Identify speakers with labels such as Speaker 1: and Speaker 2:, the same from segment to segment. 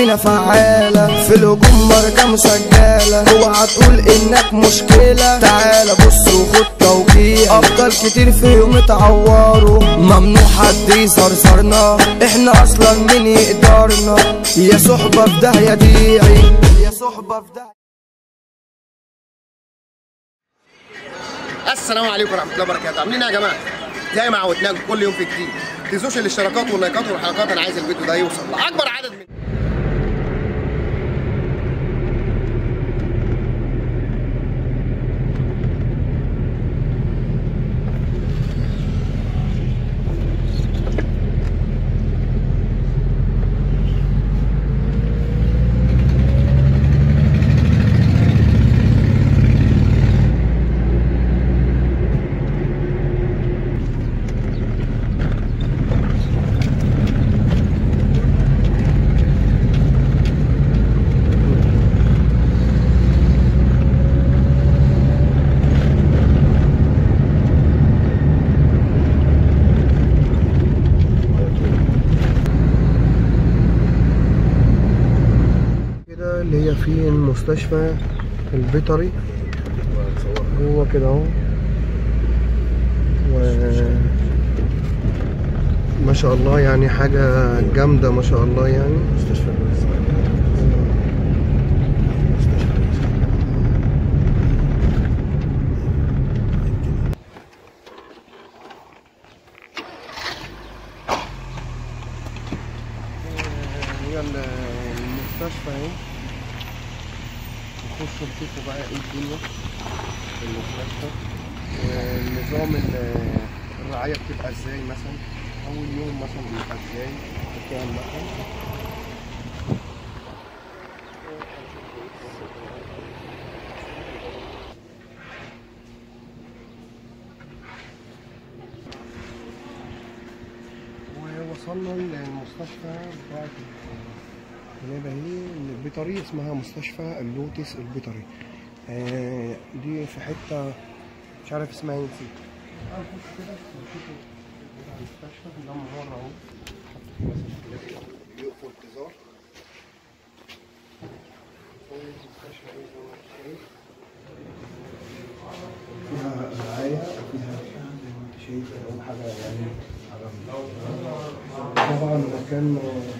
Speaker 1: هنا فعالة في الهجوم مرجة مسجلة اوعى تقول انك مشكلة تعالى بص وخد توقيع ابطال كتير فيهم اتعوروا ممنوع حد يزرزرنا احنا اصلا مين يقدرنا يا صحبة في داهية ديعي يا صحبة في داهية
Speaker 2: السلام عليكم ورحمه الله وبركاته عاملين ايه يا جماعه زي ما عودناكم كل يوم في جديد ما تنسوش الاشتراكات واللايكات والحلقات انا عايز الفيديو ده يوصل لاكبر عدد من
Speaker 1: كده اللي هي في المستشفى البيطري هو كده اهو و ما شاء الله يعني حاجة جامدة ما شاء الله يعني مستشفى هي ال- المستشفى اهي نخش نشوفوا بقى ايه الدنيا في المستشفى ونظام ال- الرعاية بتبقى ازاي مثلا أول يوم مثلا بيبقى ازاي كام مثلا ووصلنا للمستشفى بتاعت هنبقى هي البيطري اسمها مستشفى اللوتس البيطري آه دي في حتة مش عارف اسمها ايه نسيت تعالوا نخش كده نشوفوا بتاع المستشفى ده ممر اهو يقفوا انتظار المستشفى ايه زي ما انت شايف فيها رعاية وفيها زي ما انت شايف اهو حاجة يعني طبعا مكان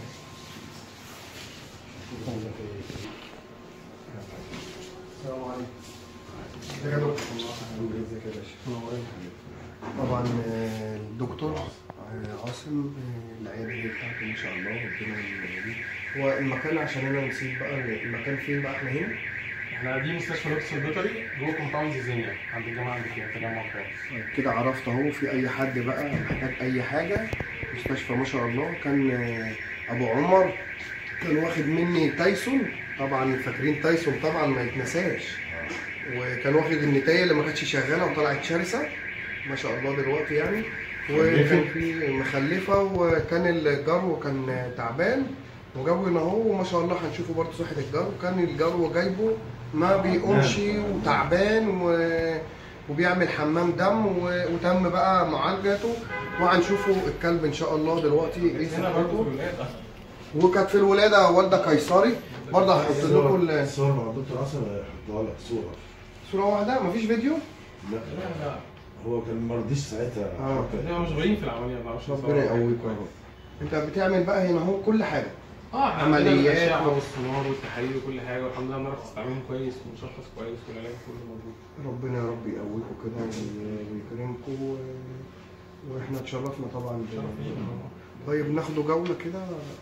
Speaker 1: السلام عليكم ازيك يا دكتور ازيك يا باشا طبعا آه، الدكتور آه، عاصم آه، العياده دي بتاعته ما شاء الله ربنا يهديه هو المكان عشان انا نسيت بقى المكان فين بقى احنا هنا
Speaker 3: احنا دي مستشفى لوكس البيطري جوه كومباوند زيزينيا عند الجامعه اللي فيها تجمع خالص
Speaker 1: كده عرفت اهو في اي حد بقى محتاج اي حاجه مستشفى ما شاء الله كان آه، ابو عمر كان واخد مني تايسون طبعا فاكرين تايسون طبعا ما يتنساش وكان واخد النتايه اللي ما كانتش شغاله وطلعت شرسه ما شاء الله دلوقتي يعني وكان في مخلفه وكان الجرو كان تعبان وجابه هنا اهو وما شاء الله هنشوفه برضه صحه الجرو كان الجرو جايبه ما بيقومش وتعبان و... وبيعمل حمام دم و... وتم بقى معالجته وهنشوفه الكلب ان شاء الله دلوقتي ايه
Speaker 3: هنا برضه
Speaker 1: صحته
Speaker 3: في الولاده
Speaker 1: وكانت في الولاده والده قيصري برضه هحط لكم ال-
Speaker 4: الصور مع الدكتور عاصم هيحطها لك صورة
Speaker 1: صوره واحده مفيش فيديو
Speaker 4: لا
Speaker 3: لا لا
Speaker 4: هو كان ما رضيش ساعتها
Speaker 1: آه.
Speaker 4: حتى-
Speaker 3: احنا مشغولين في العمليه بقى مش
Speaker 1: ربنا يقويكم اهو انت بتعمل بقى هنا اهو كل حاجه
Speaker 3: اه احنا
Speaker 1: عمليات
Speaker 3: عمليات
Speaker 1: و-
Speaker 3: الاشعه والسونار والتحاليل وكل حاجه والحمد لله بنعرف نستعملهم كويس ونشخص كويس والعلاج كله موجود
Speaker 1: ربنا يا رب يقويكم كده وي- ويكرمكم و... واحنا اتشرفنا طبعا ب... طيب ناخده جوله كده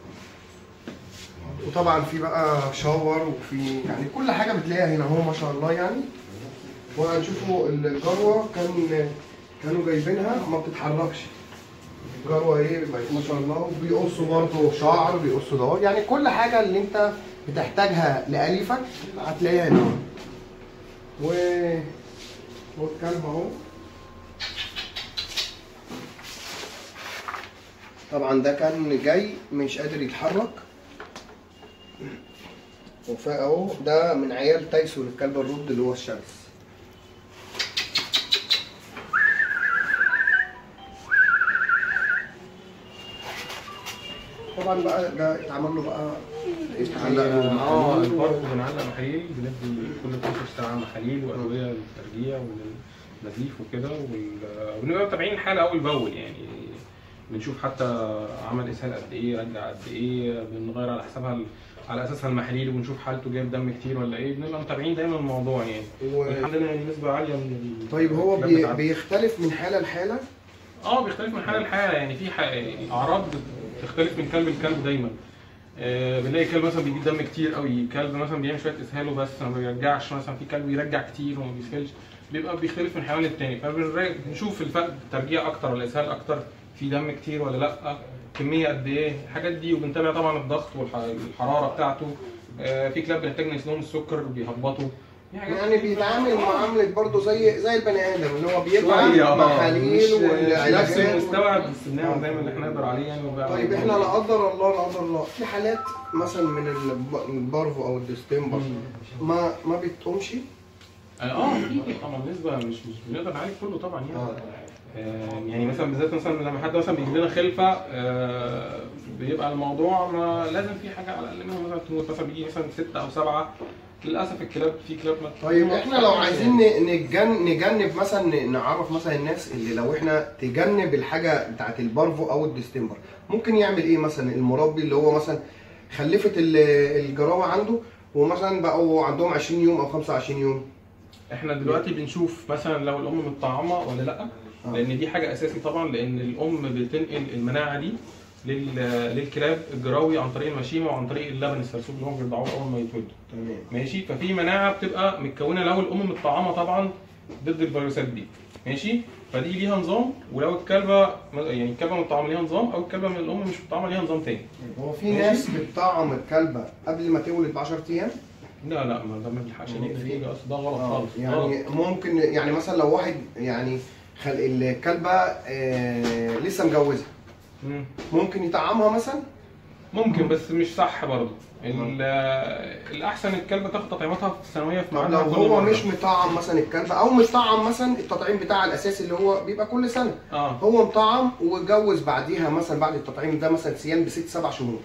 Speaker 1: وطبعا في بقى شاور وفي يعني كل حاجه بتلاقيها هنا اهو ما شاء الله يعني وهنشوفوا الجروه كان كانوا جايبينها ما بتتحركش الجروه ايه بقت ما شاء الله وبيقصوا برضه شعر بيقصوا دور يعني كل حاجه اللي انت بتحتاجها لأليفك هتلاقيها هنا و والكلب اهو طبعا ده كان جاي مش قادر يتحرك وفا اهو ده من عيال تايسون الكلب الرد اللي هو الشمس طبعا بقى ده اتعمل له بقى بتعلقوا
Speaker 3: اه
Speaker 1: محاليل و-
Speaker 3: برضه بنعلق محاليل بندي كل 12 ساعه محاليل وادويه للترجيع وللنزيف وكده وال- وبنبقى متابعين الحاله اول باول يعني بنشوف حتى عمل اسهال قد ايه رجع قد ايه بنغير على حسابها ال- على اساسها المحاليل وبنشوف حالته جايب دم كتير ولا ايه بنبقى متابعين دايما الموضوع يعني
Speaker 1: و...
Speaker 3: الحمد لله يعني نسبه عاليه من ال-
Speaker 1: طيب هو
Speaker 3: الكلاب
Speaker 1: بي...
Speaker 3: بتاعتنا.
Speaker 1: بيختلف من حاله لحاله
Speaker 3: اه بيختلف من حاله لحاله يعني في ح... الاعراض بتختلف من كلب لكلب دايما آه بنلاقي كلب مثلا بيجيب دم كتير قوي كلب مثلا بيعمل شويه اسهال وبس ما بيرجعش مثلا في كلب بيرجع كتير وما بيسهلش بيبقى بيختلف من حيوان للتاني فبنشوف الفرق الترجيع اكتر ولا اسهال اكتر في دم كتير ولا لا كميه قد ايه الحاجات دي وبنتابع طبعا الضغط والحراره بتاعته آه في كلاب بنحتاج نقيس لهم السكر بيهبطوا في حاجات
Speaker 1: يعني بيتعامل معامله برضه زي زي البني ادم اللي هو
Speaker 3: شوية،
Speaker 1: بيبقى
Speaker 3: آه،
Speaker 1: محاليل
Speaker 3: مش- مش نفس
Speaker 1: والعلاجات
Speaker 3: المستوى بس بنعمل دايما اللي احنا نقدر عليه يعني وبقى-
Speaker 1: طيب احنا لا قدر الله لا قدر الله في حالات مثلا من الب- البارفو او الديستمبر ما ما بتقومش
Speaker 3: اه في طبعا نسبه مش مش بنقدر نعالج كله طبعا يعني آه يعني مثلا بالذات مثلا لما حد مثلا بيجيب لنا خلفه آه بيبقى الموضوع ما لازم في حاجه على الاقل منها مثلا تموت مثلا بيجي مثلا سته او سبعه للاسف الكلاب في كلاب ما
Speaker 1: طيب
Speaker 3: ما
Speaker 1: احنا لو عايزين ن- نتجن نجنب مثلا ن- نعرف مثلا الناس اللي لو احنا تجنب الحاجه بتاعت البارفو او الديستمبر ممكن يعمل ايه مثلا المربي اللي هو مثلا خلفت ال- الجراوه عنده ومثلا بقوا عندهم 20 يوم او 25 يوم
Speaker 3: احنا دلوقتي بنشوف مثلا لو الام متطعمه ولا لا
Speaker 1: آه.
Speaker 3: لان دي حاجه اساسي طبعا لان الام بتنقل المناعه دي لل- للكلاب الجراوي عن طريق المشيمه وعن طريق اللبن السلسوب اللي هم بيرضعوه اول ما يتولدوا
Speaker 1: تمام
Speaker 3: ماشي ففي مناعه بتبقى متكونه لو الام متطعمه طبعا ضد الفيروسات دي ماشي فدي ليها نظام ولو الكلبه يعني الكلبه متطعمه ليها نظام او الكلبه من الام مش متطعمه ليها نظام تاني
Speaker 1: هو في
Speaker 3: ماشي.
Speaker 1: ناس بتطعم الكلبه قبل ما تولد ب 10 ايام
Speaker 3: لا لا ما ده ما بيلحقش يجيب نتيجه اصل ده غلط
Speaker 1: آه،
Speaker 3: خالص غلط.
Speaker 1: يعني ممكن يعني مثلا لو واحد يعني خل الكلبه آه لسه مجوزه
Speaker 3: مم.
Speaker 1: ممكن يطعمها مثلا
Speaker 3: ممكن بس مش صح برضه ال- الاحسن الكلبه تاخد تطعيماتها في الثانويه في
Speaker 1: طب لو
Speaker 3: ميعادها كل
Speaker 1: هو
Speaker 3: مرة.
Speaker 1: مش مطعم مثلا الكلب او مطعم مثلا التطعيم بتاع الاساسي اللي هو بيبقى كل سنه
Speaker 3: اه
Speaker 1: هو مطعم وجوز بعديها مثلا بعد التطعيم ده مثلا سيان بست سبع شهور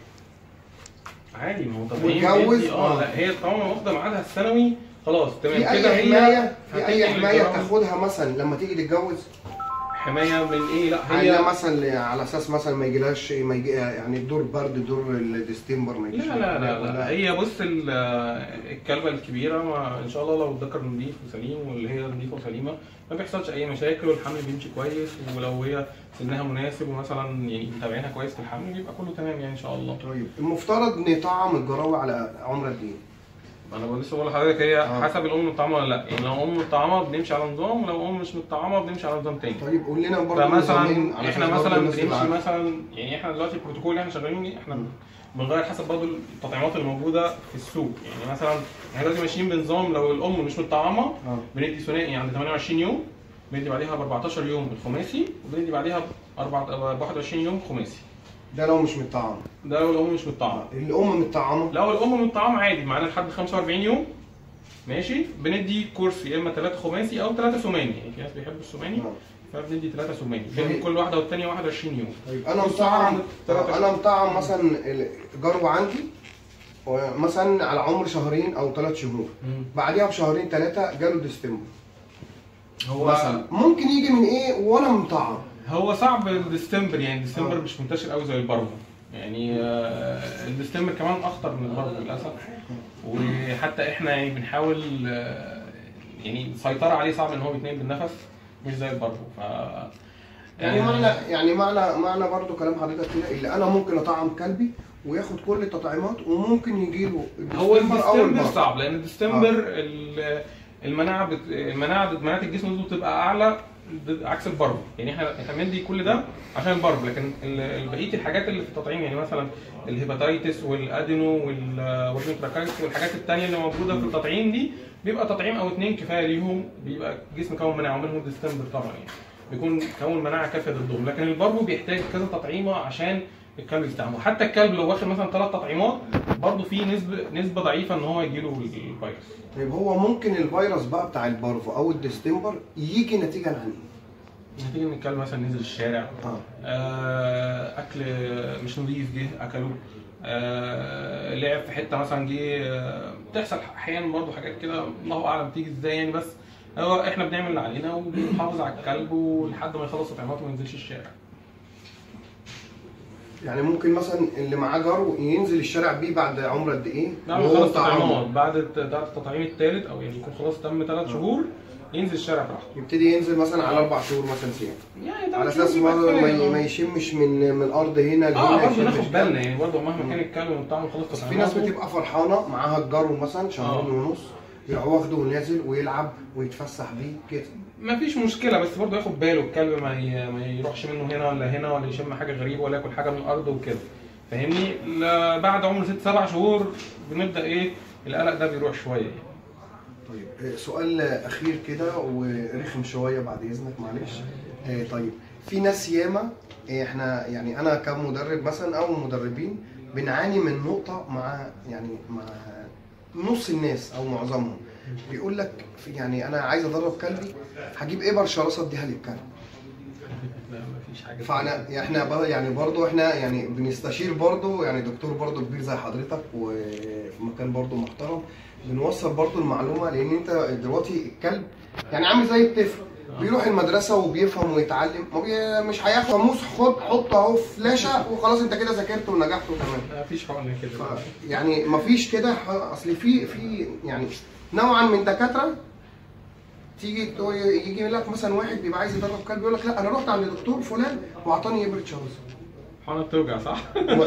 Speaker 3: عادي ما هو طبيعي
Speaker 1: واتجوز،
Speaker 3: بيدي- اه
Speaker 1: آه.
Speaker 3: لا هي طالما واخده ميعادها السنوي خلاص تمام
Speaker 1: في
Speaker 3: كده
Speaker 1: اي
Speaker 3: هي
Speaker 1: حمايه في اي
Speaker 3: هتنقل
Speaker 1: حمايه
Speaker 3: الجرائم.
Speaker 1: تاخدها مثلا لما تيجي تتجوز
Speaker 3: حمايه من ايه لا
Speaker 1: هي
Speaker 3: هي
Speaker 1: مثلا على اساس مثلا ما يجيلهاش ما يجي يعني دور برد دور الديستمبر ما
Speaker 3: لا
Speaker 1: يجيش
Speaker 3: لا لا, لا.
Speaker 1: ولا-
Speaker 3: هي بص ال- الكلبه الكبيره ما ان شاء الله لو الذكر نظيف وسليم واللي هي نظيفه وسليمه ما بيحصلش اي مشاكل والحمل بيمشي كويس ولو هي سنها مناسب ومثلا يعني متابعينها كويس في الحمل بيبقى كله تمام يعني ان شاء الله
Speaker 1: طيب المفترض نطعم الجراوي على عمر قد ايه؟
Speaker 3: انا بقول لسه بقول لحضرتك هي
Speaker 1: آه.
Speaker 3: حسب الام متطعمه ولا لا يعني لو ام متطعمه بنمشي على نظام ولو ام مش متطعمه بنمشي على نظام تاني
Speaker 1: طيب قول لنا برضه
Speaker 3: فمثلا
Speaker 1: نظامين على
Speaker 3: احنا
Speaker 1: أساس برضه
Speaker 3: مثلا
Speaker 1: الناس تبقى
Speaker 3: بنمشي
Speaker 1: عارفة.
Speaker 3: مثلا يعني احنا دلوقتي البروتوكول اللي احنا شغالين بيه احنا بنغير حسب برضه التطعيمات اللي موجوده في السوق يعني مثلا احنا دلوقتي ماشيين بنظام لو الام مش متطعمه
Speaker 1: اه
Speaker 3: بندي ثنائي عند 28 يوم بندي بعديها ب 14 يوم الخماسي وبندي بعديها ب 21 يوم خماسي
Speaker 1: ده لو مش متطعم
Speaker 3: ده لو الام مش متطعمه
Speaker 1: الام متطعمه
Speaker 3: لو الام متطعمه عادي معانا لحد 45 يوم ماشي بندي كورس يا اما 3 خماسي او 3 ثماني يعني في ناس بيحبوا الثماني
Speaker 1: آه.
Speaker 3: فبندي 3 ثماني
Speaker 1: طيب.
Speaker 3: بين كل واحده والثانيه 21 يوم
Speaker 1: طيب انا
Speaker 3: بص
Speaker 1: مطعم
Speaker 3: عندك تلاتة
Speaker 1: آه، انا مطعم مثلا الجرو عندي مثلا على عمر شهرين او ثلاث شهور
Speaker 3: مم.
Speaker 1: بعديها بشهرين ثلاثه جاله ديستمبر
Speaker 3: هو
Speaker 1: مثلا ممكن يجي من ايه وانا مطعم
Speaker 3: هو صعب الديستمبر يعني الديستمبر
Speaker 1: آه.
Speaker 3: مش منتشر قوي زي البارفو يعني آه، الديستمبر كمان اخطر من البارفو للاسف وحتى احنا يعني بنحاول آه، يعني السيطره عليه صعب ان هو بيتنقل بالنفس مش زي البارفو ف
Speaker 1: يعني
Speaker 3: آه،
Speaker 1: معنى يعني معنى معنى برضو كلام حضرتك كده اللي انا ممكن اطعم كلبي وياخد كل التطعيمات وممكن يجي له
Speaker 3: هو
Speaker 1: الديستمبر او
Speaker 3: الديستمبر
Speaker 1: البر
Speaker 3: صعب لان الديستمبر ال- المناعه بت... المناعه ضد مناعه الجسم ضده بتبقى اعلى ضد عكس البرد يعني احنا احنا بندي كل ده عشان البرد لكن ال- بقيه الحاجات اللي في التطعيم يعني مثلا الهيباتيتس والادينو وال- والميتراكايتس والحاجات التانية اللي موجوده في التطعيم دي بيبقى تطعيم او اتنين كفايه ليهم بيبقى الجسم كون مناعه ومنهم الديستمبر طبعا يعني بيكون كون مناعه كافيه ضدهم لكن البربو بيحتاج كذا تطعيمه عشان الكلب يستعمل حتى الكلب لو واخد مثلا ثلاث تطعيمات برضه في نسبه نسبه ضعيفه ان هو يجيله الفيروس
Speaker 1: طيب هو ممكن الفيروس بقى بتاع البارفو او الديستمبر يجي نتيجه عن ايه؟
Speaker 3: نتيجه ان الكلب مثلا نزل الشارع
Speaker 1: اه
Speaker 3: آه، اكل مش نظيف جه اكله آه لعب في حته مثلا جه آه بتحصل احيانا برضه حاجات كده الله اعلم تيجي ازاي يعني بس هو احنا بنعمل اللي علينا وبنحافظ على الكلب ولحد ما يخلص تطعيماته وما ينزلش الشارع
Speaker 1: يعني ممكن مثلا اللي معاه جرو ينزل الشارع بيه بعد عمر قد ايه؟
Speaker 3: بعد ما
Speaker 1: وهو
Speaker 3: يخلص
Speaker 1: بتاع عمر.
Speaker 3: تطعيمات بعد الت- بعد التطعيم الثالث او يعني يكون خلاص تم ثلاث شهور ينزل الشارع براحته
Speaker 1: يبتدي ينزل مثلا على اربع شهور مثلا سياحه
Speaker 3: يعني ده
Speaker 1: على
Speaker 3: بتشوف
Speaker 1: اساس
Speaker 3: بيبقى
Speaker 1: ما ما
Speaker 3: كفاية.
Speaker 1: ي- ما يشمش من من الارض هنا لهنا
Speaker 3: اه برضه
Speaker 1: يشمش
Speaker 3: ناخد
Speaker 1: كده.
Speaker 3: بالنا يعني برضه مهما كان الكلب من طعمه خلاص
Speaker 1: بس في ناس
Speaker 3: تطعيماته
Speaker 1: بتبقى فرحانه معاها الجرو مثلا شهرين
Speaker 3: آه.
Speaker 1: ونص يروح واخده ونازل ويلعب ويتفسح بيه كده
Speaker 3: ما فيش مشكله بس برضه ياخد باله الكلب ما ي... ما يروحش منه هنا ولا هنا ولا يشم حاجه غريبه ولا ياكل حاجه من الارض وكده فاهمني لا- بعد عمر ست سبع شهور بنبدا ايه القلق ده بيروح شويه يعني.
Speaker 1: طيب آه، سؤال اخير كده ورخم شويه بعد اذنك معلش آه، طيب في ناس ياما آه، احنا يعني انا كمدرب مثلا او مدربين بنعاني من نقطه مع يعني مع نص الناس او معظمهم بيقول لك في- يعني انا عايز ادرب كلبي هجيب ابر شراسه اديها للكلب
Speaker 3: لا ما فيش حاجه
Speaker 1: فانا احنا بر- يعني برضو احنا يعني بنستشير برضو يعني دكتور برضو كبير زي حضرتك وفي مكان برضو محترم بنوصل برضو المعلومه لان انت دلوقتي الكلب يعني عامل زي الطفل بيروح المدرسه وبيفهم ويتعلم ما بي مش هياخد فاموس خد حط اهو فلاشه وخلاص انت كده ذاكرت ونجحت وتمام
Speaker 3: ما فيش حقن كده
Speaker 1: ف يعني مفيش كده ح- اصل في في يعني نوعا من دكاتره تيجي تقول- يجي لك مثلا واحد بيبقى عايز يدرب كلب يقول لك لا انا رحت عند دكتور فلان واعطاني ابره شراسه
Speaker 3: حقنه بتوجع صح؟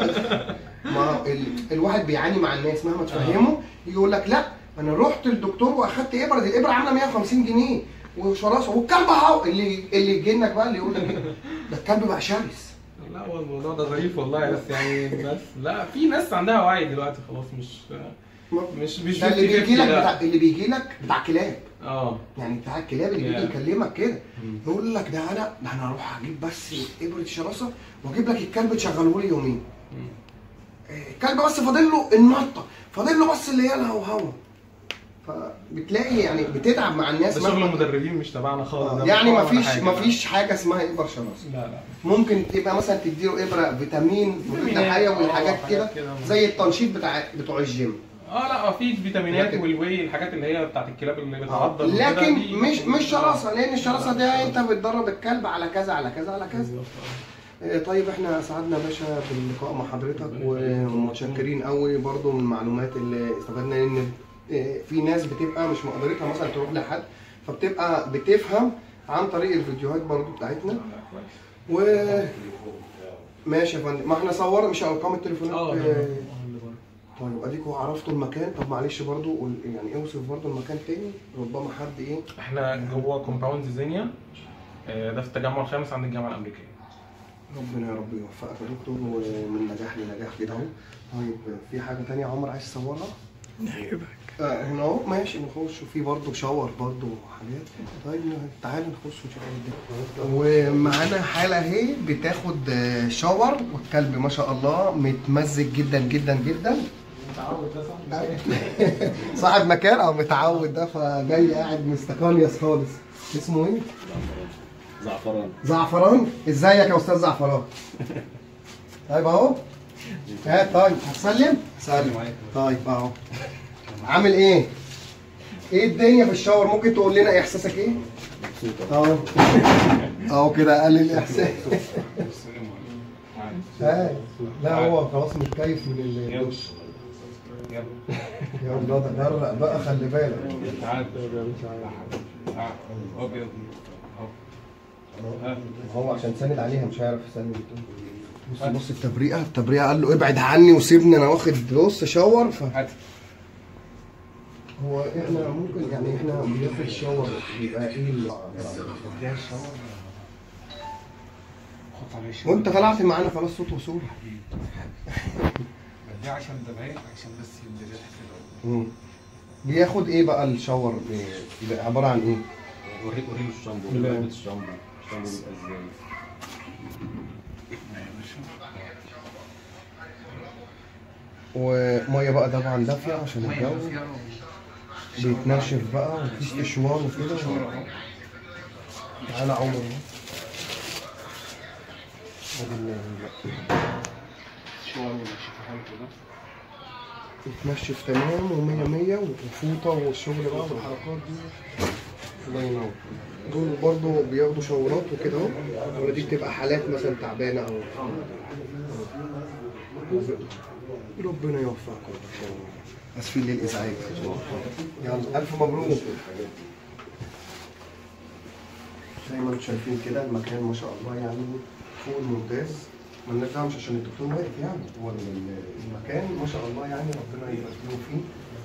Speaker 1: ما ال... الواحد بيعاني مع الناس مهما تفهمه يقول لك لا انا رحت للدكتور واخدت ابره دي الابره عامله 150 جنيه وشراسه والكلب اهو اللي اللي يجي لك بقى اللي يقول لك إيه؟ ده الكلب بقى شرس
Speaker 3: لا هو الموضوع ده ظريف والله بس يعني بس لا في ناس عندها وعي دلوقتي خلاص مش مش مش
Speaker 1: ده اللي
Speaker 3: 50
Speaker 1: بيجي لك
Speaker 3: لا.
Speaker 1: بتاع اللي بيجي لك بتاع كلاب
Speaker 3: اه
Speaker 1: يعني بتاع الكلاب اللي بيجي
Speaker 3: Yeah.
Speaker 1: يكلمك كده يقول لك ده انا ده انا اروح اجيب بس ابره شراسه واجيب لك الكلب تشغله لي يومين إيه، الكلب بس فاضل له النطه فاضل له بس اللي هي الهوهوه فبتلاقي يعني بتتعب مع الناس
Speaker 3: ده شغل
Speaker 1: مهما-
Speaker 3: المدربين مش تبعنا خالص ده
Speaker 1: آه،
Speaker 3: مش
Speaker 1: يعني
Speaker 3: حقن ولا
Speaker 1: مفيش
Speaker 3: حاجة.
Speaker 1: مفيش حاجه اسمها ابر شراسه
Speaker 3: لا لا
Speaker 1: ممكن تبقى مثلا تديله ابره فيتامين مضاد
Speaker 3: فيتامينات،
Speaker 1: حيوي
Speaker 3: آه،
Speaker 1: وحاجات
Speaker 3: حاجات
Speaker 1: كده
Speaker 3: كده.
Speaker 1: زي التنشيط بتاع بتوع الجيم
Speaker 3: اه لا في فيتامينات
Speaker 1: لكن-
Speaker 3: والواي الحاجات اللي هي بتاعت الكلاب اللي بتعضل وكده
Speaker 1: لكن
Speaker 3: دي-
Speaker 1: مش مش شراسه لان الشراسه ده انت بتدرب الكلب على كذا على كذا على كذا آه، طيب احنا سعدنا يا باشا باللقاء مع حضرتك ومتشكرين قوي برضو من المعلومات اللي استفدنا ان آه، في ناس بتبقى مش مقدرتها مثلا تروح لحد فبتبقى بتفهم عن طريق الفيديوهات برضو بتاعتنا و ماشي يا فندم ما احنا صورنا مش ارقام التليفونات
Speaker 3: اه
Speaker 1: آه،
Speaker 3: ده-
Speaker 1: طيب اديكوا عرفتوا المكان طب معلش برضو قول- يعني اوصف برضو المكان تاني ربما حد ايه
Speaker 3: احنا جوه كومباوند زيزينيا آه، ده في التجمع الخامس عند الجامعه الامريكيه
Speaker 1: ربنا يا رب يوفقك يا دكتور ومن نجاح لنجاح كده اهو طيب في حاجه تانية يا عمر عايز تصورها؟ آه هنا اهو ماشي نخش وفي برضه شاور برضه وحاجات طيب تعالى نخش ونشوف ايه الدنيا ومعانا حاله اهي بتاخد آه، شاور والكلب ما شاء الله متمزج جدا جدا جدا صاحب مكان او متعود ده فجاي قاعد مستقنيس خالص اسمه ايه؟
Speaker 4: زعفران
Speaker 1: زعفران ازيك يا استاذ زعفران طيب اهو ها طيب هتسلم سلم طيب اهو عامل ايه ايه الدنيا في الشاور ممكن تقول لنا احساسك ايه اهو اهو كده قلل الاحساس ها لا هو خلاص متكيف من الدش يا الله ده غرق بقى خلي بالك هو عشان ساند عليها مش هيعرف يسند بص بص التبريئه التبريئه قال له ابعد عني وسيبني انا واخد بص شاور ف هو احنا ممكن يعني احنا بناخد شاور يبقى ايه اللي وانت طلعت معانا خلاص صوت وصوره
Speaker 5: دي عشان دماغك عشان بس يبدا ريحه
Speaker 1: مم. بياخد ايه بقى الشاور إيه؟ بيبقى عباره عن ايه؟
Speaker 4: وريك وريله الشامبو
Speaker 1: لا.
Speaker 4: علبة الشامبو الشامبو بيبقى ازاي
Speaker 1: وميه بقى طبعا دافيه عشان الجو بيتنشف بقى وفي استشوار وكده تعالى عمر أهو. أدي النبي بقى.
Speaker 5: هو ماشي في حالته ده
Speaker 1: يتنشف تمام ومية مية وفوطة والشغل بقى والحركات دي الله ينور دول برضه بياخدوا شاورات وكده اهو ولا دي بتبقى حالات مثلا تعبانة أو ربنا يوفقكم إن شاء الله آسفين للإزعاج يلا ألف مبروك زي ما انتم شايفين كده المكان ما شاء الله يعني فوق الممتاز ما نرجعش عشان الدكتور واقف يعني هو ال- المكان ما شاء الله يعني ربنا يبارك له فيه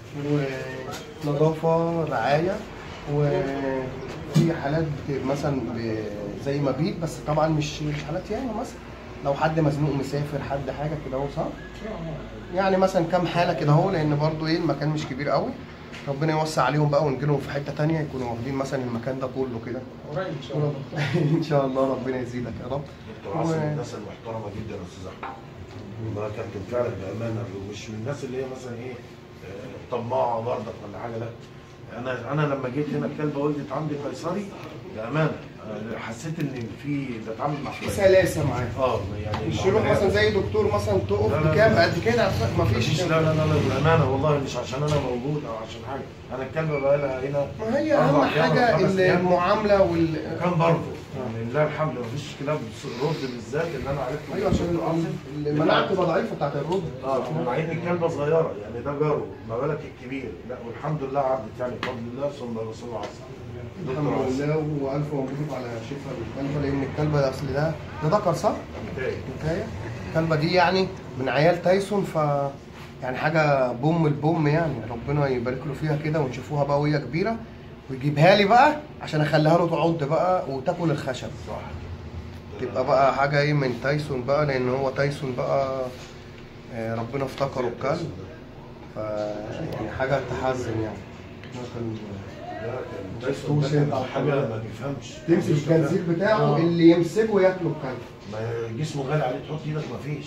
Speaker 1: ونظافه رعايه وفي حالات بت- مثلا ب- زي مبيت بس طبعا مش مش حالات ياما مثلا لو حد مزنوق مسافر حد حاجه كده اهو صح؟ يعني مثلا كام حاله كده اهو لان برضو ايه المكان مش كبير قوي ربنا يوسع عليهم بقى ونجي لهم في حته تانية يكونوا واخدين مثلا المكان ده كله كده
Speaker 3: قريب ان شاء الله
Speaker 1: ان شاء الله ربنا يزيدك يا رب
Speaker 6: دكتور عاصم من الناس المحترمه جدا يا استاذ احمد ما كابتن فعلا بامانه ومش من الناس اللي هي مثلا ايه آه، طماعه برضك ولا حاجه لا انا انا لما جيت هنا الكلبه ولدت عندي قيصري بامانه آه، حسيت ان في بتعامل مع
Speaker 1: في
Speaker 6: شويه
Speaker 1: سلاسه معاه
Speaker 6: اه يعني
Speaker 1: مش يروح مثلا زي دكتور مثلا تقف
Speaker 6: لا، لا،
Speaker 1: بكام
Speaker 6: لا.
Speaker 1: قد كده مفيش
Speaker 6: مفيش لا لا لا لا بامانه والله مش عشان انا موجود او عشان حاجه انا الكلبه بقى لها هنا
Speaker 1: ما هي
Speaker 6: أربع
Speaker 1: اهم
Speaker 6: أيام
Speaker 1: حاجه
Speaker 6: ولا خمس
Speaker 1: ال-
Speaker 6: أيام.
Speaker 1: المعامله وال
Speaker 6: كان برضه يعني لله الحمد مفيش كلاب رد بالذات اللي انا عرفته
Speaker 1: ايوه عشان
Speaker 6: دكتور عاصم.
Speaker 1: ال- المناعه بتبقى ضعيفه بتاعت الرد
Speaker 6: اه مع ان الكلبه صغيره يعني ده جاره ما بالك الكبير لا والحمد لله عدت يعني بفضل الله ثم الرسول عليه
Speaker 1: الحمد لله والف مبروك على شفاء الكلبه لان الكلبه اصل ده ده ذكر صح؟ حكايه الكلبه دي يعني من عيال تايسون ف يعني حاجه بوم البوم يعني ربنا يبارك له فيها كده ونشوفوها بقى وهي كبيره ويجيبها لي بقى عشان اخليها له تعض بقى وتاكل الخشب
Speaker 6: صح
Speaker 1: تبقى بقى حاجه ايه من تايسون بقى لان هو تايسون بقى آه، ربنا افتكره الكلب ف يعني حاجه تحزن يعني كان
Speaker 6: لا كان تايسون ده كان حاجه ما بيفهمش
Speaker 1: تمسك الجنزير بتاعه اللي يمسكه ياكله الكلب
Speaker 6: ما جسمه غالي عليه تحط ايدك ما فيش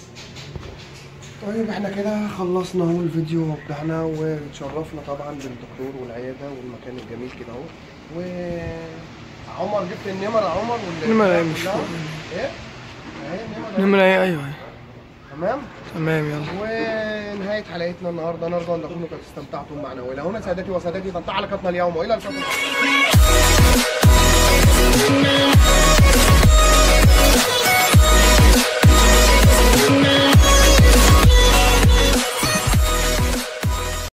Speaker 1: طيب احنا كده خلصنا اهو الفيديو بتاعنا واتشرفنا طبعا بالدكتور والعياده والمكان الجميل كده اهو و عمر جبت النمر يا عمر ولا
Speaker 7: النمر ايه مش
Speaker 1: كلها؟
Speaker 7: فوق.
Speaker 1: ايه؟ اهي النمر
Speaker 7: نمرة ايه ايوه أيوة.
Speaker 1: تمام
Speaker 7: تمام يلا
Speaker 1: ونهايه حلقتنا النهارده نرجو ان تكونوا قد استمتعتم معنا والى هنا سادتي وسادتي تنتهي حلقتنا اليوم والى اللقاء